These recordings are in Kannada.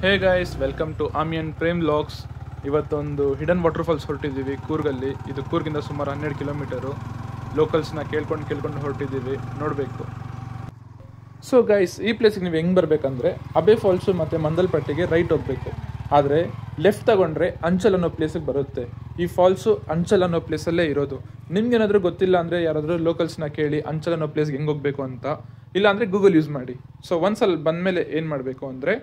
hey guys welcome to Amiyan Prem logs ಇವತ್ತೊಂದು ಹಿಡನ್ ವಾಟರ್ ಫಾಲ್ಸ್ ಹೊರಟಿದ್ದೀವಿ ಕೂರ್ಗಲ್ಲಿ ಇದು ಕೂರ್ಗಿಂದ ಸುಮಾರು ಹನ್ನೆರಡು ಕಿಲೋಮೀಟರು ಲೋಕಲ್ಸ್ನ ಕೇಳ್ಕೊಂಡು ಕೇಳ್ಕೊಂಡು ಹೊರಟಿದ್ದೀವಿ ನೋಡಬೇಕು ಸೊ ಗೈಸ್ ಈ ಪ್ಲೇಸಿಗೆ ನೀವು ಹೆಂಗೆ ಬರಬೇಕಂದ್ರೆ ಅಬೆ ಫಾಲ್ಸು ಮತ್ತು ಮಂದಲ್ಪಟ್ಟಿಗೆ ರೈಟ್ ಹೋಗಬೇಕು ಆದರೆ ಲೆಫ್ಟ್ ತಗೊಂಡ್ರೆ ಅಂಚಲ್ ಅನ್ನೋ ಪ್ಲೇಸಿಗೆ ಬರುತ್ತೆ ಈ ಫಾಲ್ಸು ಅಂಚಲ್ ಅನ್ನೋ ಪ್ಲೇಸಲ್ಲೇ ಇರೋದು ನಿಮ್ಗೇನಾದರೂ ಗೊತ್ತಿಲ್ಲ ಅಂದರೆ ಯಾರಾದರೂ ಲೋಕಲ್ಸ್ನ ಕೇಳಿ ಅಂಚಲ್ ಅನ್ನೋ ಪ್ಲೇಸ್ಗೆ ಹೆಂಗೆ ಹೋಗಬೇಕು ಅಂತ ಇಲ್ಲ ಅಂದರೆ ಗೂಗಲ್ ಯೂಸ್ ಮಾಡಿ ಸೊ ಒಂದ್ಸಲ ಬಂದಮೇಲೆ ಏನು ಮಾಡಬೇಕು ಅಂದರೆ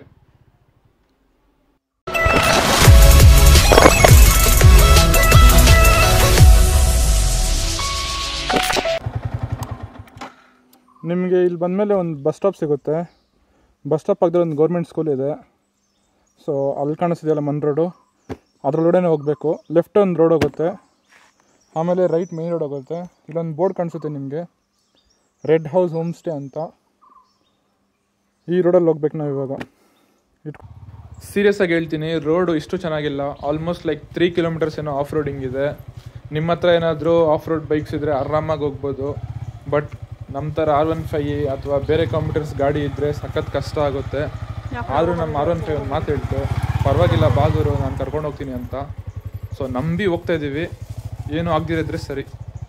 ನಿಮಗೆ ಇಲ್ಲಿ ಬಂದಮೇಲೆ ಒಂದು ಬಸ್ ಸ್ಟಾಪ್ ಸಿಗುತ್ತೆ ಬಸ್ ಸ್ಟಾಪ್ ಪಕ್ಕದಲ್ಲಿ ಒಂದು ಗೌರ್ಮೆಂಟ್ ಸ್ಕೂಲ್ ಇದೆ ಸೊ ಅಲ್ಲಿ ಕಾಣಿಸ್ತಿದೆಯಲ್ಲ ಮನ್ ರೋಡು ಅದರೊಳಗಡೆ ಹೋಗಬೇಕು ಲೆಫ್ಟ್ ಒಂದು ರೋಡ್ ಹೋಗುತ್ತೆ ಆಮೇಲೆ ರೈಟ್ ಮೇನ್ ರೋಡ್ ಹೋಗುತ್ತೆ ಇಲ್ಲೊಂದು ಬೋರ್ಡ್ ಕಾಣಿಸುತ್ತೆ ನಿಮಗೆ ರೆಡ್ ಹೌಸ್ ಹೋಮ್ ಸ್ಟೇ ಅಂತ ಈ ರೋಡಲ್ಲಿ ಹೋಗ್ಬೇಕು ನಾವು ಇವಾಗ ಸೀರಿಯಸ್ ಆಗಿ ಹೇಳ್ತೀನಿ ರೋಡು ಇಷ್ಟು ಚೆನ್ನಾಗಿಲ್ಲ ಆಲ್ಮೋಸ್ಟ್ ಲೈಕ್ ತ್ರೀ ಕಿಲೋಮೀಟರ್ಸ್ ಏನೋ ಆಫ್ ರೋಡಿಂಗ್ ಇದೆ ನಿಮ್ಮ ಹತ್ರ ಏನಾದರೂ ಆಫ್ ರೋಡ್ ಬೈಕ್ಸ್ ಇದ್ದರೆ ಆರಾಮಾಗಿ ಹೋಗ್ಬೋದು ಬಟ್ ನಮ್ಮ ಥರ ಆರ್ ಒನ್ ಫೈ ಅಥವಾ ಬೇರೆ ಕಾಂಪ್ಯೂಟರ್ಸ್ ಗಾಡಿ ಇದ್ದರೆ ಸಖತ್ ಕಷ್ಟ ಆಗುತ್ತೆ ಆದರೂ ನಮ್ಮ ಆರ್ ಒನ್ ಫೈ ಒಂದು ಮಾತು ಹೇಳ್ತು ಪರವಾಗಿಲ್ಲ ಬಾಗೂರು ನಾನು ಕರ್ಕೊಂಡು ಹೋಗ್ತೀನಿ ಅಂತ ಸೊ ನಂಬಿ ಹೋಗ್ತಾ ಇದ್ದೀವಿ ಏನು ಆಗದಿರಿದ್ರೆ ಸರಿ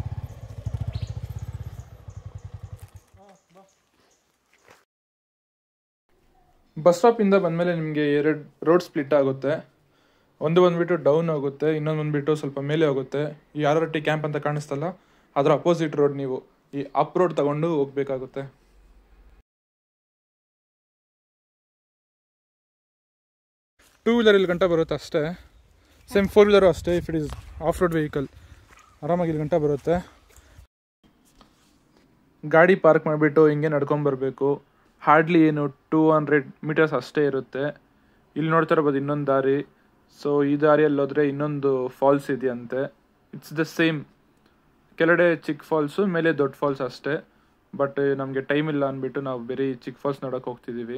ಬಸ್ ಸ್ಟಾಪಿಂದ ಬಂದಮೇಲೆ ನಿಮಗೆ ಎರಡು ರೋಡ್ ಸ್ಪ್ಲಿಟ್ ಆಗುತ್ತೆ ಒಂದು ಬಂದ್ಬಿಟ್ಟು ಡೌನ್ ಹೋಗುತ್ತೆ ಇನ್ನೊಂದು ಬಂದ್ಬಿಟ್ಟು ಸ್ವಲ್ಪ ಮೇಲೆ ಹೋಗುತ್ತೆ ಈ ಆರ್ ಆರ್ ಟಿ ಕ್ಯಾಂಪ್ ಅಂತ ಕಾಣಿಸ್ತಲ್ಲ ಅದರ ಅಪೋಸಿಟ್ ರೋಡ್ ನೀವು ಈ ಅಪ್ ರೋಡ್ ತಗೊಂಡು ಹೋಗ್ಬೇಕಾಗುತ್ತೆ ಟೂ ವೀಲರ್ ಇಲ್ಲಿ ಗಂಟ ಬರುತ್ತೆ ಅಷ್ಟೇ ಸೇಮ್ ಫೋರ್ ವೀಲರು ಅಷ್ಟೇ if it is off road vehicle ಆರಾಮಾಗಿ ಇಲ್ಲಿ ಗಂಟ ಬರುತ್ತೆ ಗಾಡಿ ಪಾರ್ಕ್ ಮಾಡಿಬಿಟ್ಟು ಹಿಂಗೆ ನಡ್ಕೊಂಬರ್ಬೇಕು ಹಾರ್ಡ್ಲಿ ಏನು ಟೂ ಹಂಡ್ರೆಡ್ ಮೀಟರ್ಸ್ ಅಷ್ಟೇ ಇರುತ್ತೆ ಇಲ್ಲಿ ನೋಡ್ತಾ ಇರ್ಬೋದು ಇನ್ನೊಂದು ದಾರಿ ಸೊ ಈ ದಾರಿಯಲ್ಲಿ ಹೋದ್ರೆ ಇನ್ನೊಂದು ಫಾಲ್ಸ್ ಇದೆಯಂತೆ ಇಟ್ಸ್ ದ ಸೇಮ್ ಕೆಳಗಡೆ ಚಿಕ್ಕ ಫಾಲ್ಸು ಮೇಲೆ ದೊಡ್ಡ ಫಾಲ್ಸ್ ಅಷ್ಟೇ ಬಟ್ ನಮಗೆ ಟೈಮ್ ಇಲ್ಲ ಅಂದ್ಬಿಟ್ಟು ನಾವು ಬೇರೆ ಚಿಕ್ಕ ಫಾಲ್ಸ್ ನೋಡೋಕೆ ಹೋಗ್ತಿದ್ದೀವಿ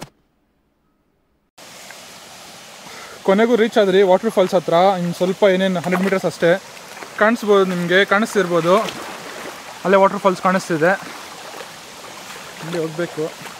ಕೊನೆಗೂ ರೀಚ್ ಆದ್ರಿ ವಾಟರ್ ಫಾಲ್ಸ್ ಹತ್ರ ಇನ್ನು ಸ್ವಲ್ಪ ಏನೇನು ಹಂಡ್ರೆಡ್ ಮೀಟರ್ಸ್ ಅಷ್ಟೇ ಕಾಣಿಸ್ಬೋದು ನಿಮಗೆ ಕಾಣಿಸ್ತಿರ್ಬೋದು ಅಲ್ಲೇ ವಾಟರ್ ಫಾಲ್ಸ್ ಕಾಣಿಸ್ತಿದೆ ಇಲ್ಲಿ ಹೋಗ್ಬೇಕು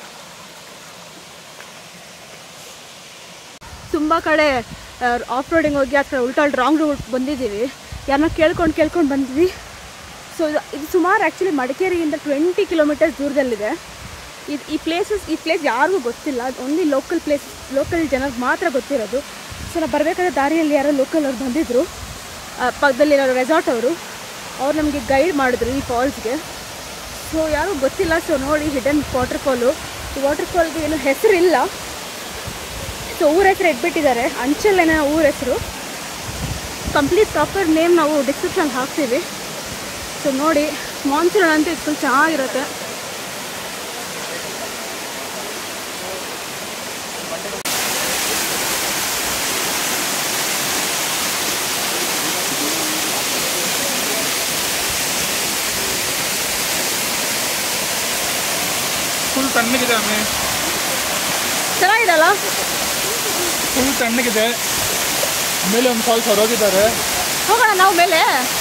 ತುಂಬ ಕಡೆ ಆಫ್ ರೋಡಿಂಗ್ ಹೋಗಿ ಆ ಕಡೆ ಉಲ್ಟಾಲ್ ರಾಂಗ್ ರೂಟ್ ಬಂದಿದ್ದೀವಿ ಯಾರನ್ನ ಕೇಳ್ಕೊಂಡು ಕೇಳ್ಕೊಂಡು ಬಂದ್ವಿ ಸೊ ಇದು ಇದು ಸುಮಾರು ಆ್ಯಕ್ಚುಲಿ ಮಡಿಕೇರಿಯಿಂದ ಟ್ವೆಂಟಿ ಕಿಲೋಮೀಟರ್ಸ್ ದೂರದಲ್ಲಿದೆ ಇದು ಈ ಪ್ಲೇಸಸ್ ಈ ಪ್ಲೇಸ್ ಯಾರಿಗೂ ಗೊತ್ತಿಲ್ಲ ಓನ್ಲಿ ಲೋಕಲ್ ಪ್ಲೇಸ್ ಲೋಕಲ್ ಜನರಿಗೆ ಮಾತ್ರ ಗೊತ್ತಿರೋದು ಸೊ ನಾವು ಬರಬೇಕಾದ್ರೆ ದಾರಿಯಲ್ಲಿ ಯಾರೋ ಲೋಕಲ್ ಅವ್ರು ಬಂದಿದ್ದರು ಪಕ್ಕದಲ್ಲಿರೋ ರೆಸಾರ್ಟ್ ಅವರು ಅವ್ರು ನಮಗೆ ಗೈಡ್ ಮಾಡಿದ್ರು ಈ ಫಾಲ್ಸ್ಗೆ ಸೊ ಯಾರೂ ಗೊತ್ತಿಲ್ಲ ಸೊ ನೋಡಿ ಹಿಡನ್ ವಾಟರ್ ಫಾಲು ಈ ವಾಟರ್ ಫಾಲ್ಗೆ ಏನು ಹೆಸರಿಲ್ಲ ಸೊ ಊರ ಹೆಸರು ಇಟ್ಬಿಟ್ಟಿದ್ದಾರೆ ಅಂಚಲ್ಲೇನ ಊರ ಹೆಸರು ಕಂಪ್ಲೀಟ್ ಪ್ರಾಪರ್ ನೇಮ್ ನಾವು ಡಿಸ್ಕ್ರಿಪ್ಷನ್ ಹಾಕ್ತೀವಿ ಸೊ ನೋಡಿ ಮಾನ್ಸೂನ್ ಅಂತೂ ಇದು ಫುಲ್ ಚೆನ್ನಾಗಿರುತ್ತೆ ಫುಲ್ ತಣ್ಣಗಿದೆ ಆಮೇಲೆ ಚೆನ್ನಾಗಿದಲ್ಲ ಫುಲ್ ತಣ್ಣಗಿದೆ ಮೇಲೆ ಒಂದು ಫಾಲ್ಸ್ ಅವ್ರು ಹೋಗಿದ್ದಾರೆ ಹೋಗೋಣ ನಾವು ಮೇಲೆ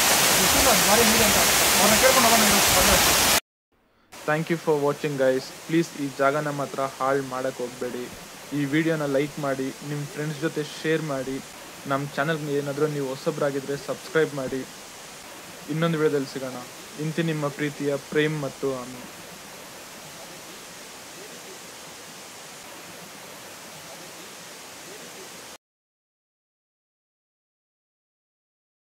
thank you for watching guys please ಈ ಜಾಗನ ಮಾತ್ರ ಹಾಳು ಮಾಡೋಕ್ಕೆ ಹೋಗಬೇಡಿ ಈ ವಿಡಿಯೋನ ಲೈಕ್ ಮಾಡಿ ನಿಮ್ಮ ಫ್ರೆಂಡ್ಸ್ ಜೊತೆ ಶೇರ್ ಮಾಡಿ ನಮ್ಮ ಚಾನಲ್ಗೆ ಏನಾದರೂ ನೀವು ಹೊಸಬ್ರಾಗಿದ್ದರೆ ಸಬ್ಸ್ಕ್ರೈಬ್ ಮಾಡಿ ಇನ್ನೊಂದು ವಿಡಿಯೋದಲ್ಲಿ ಸಿಗೋಣ ಇಂತಿ ನಿಮ್ಮ ಪ್ರೀತಿಯ ಪ್ರೇಮ್ ಮತ್ತು ಆಮಿ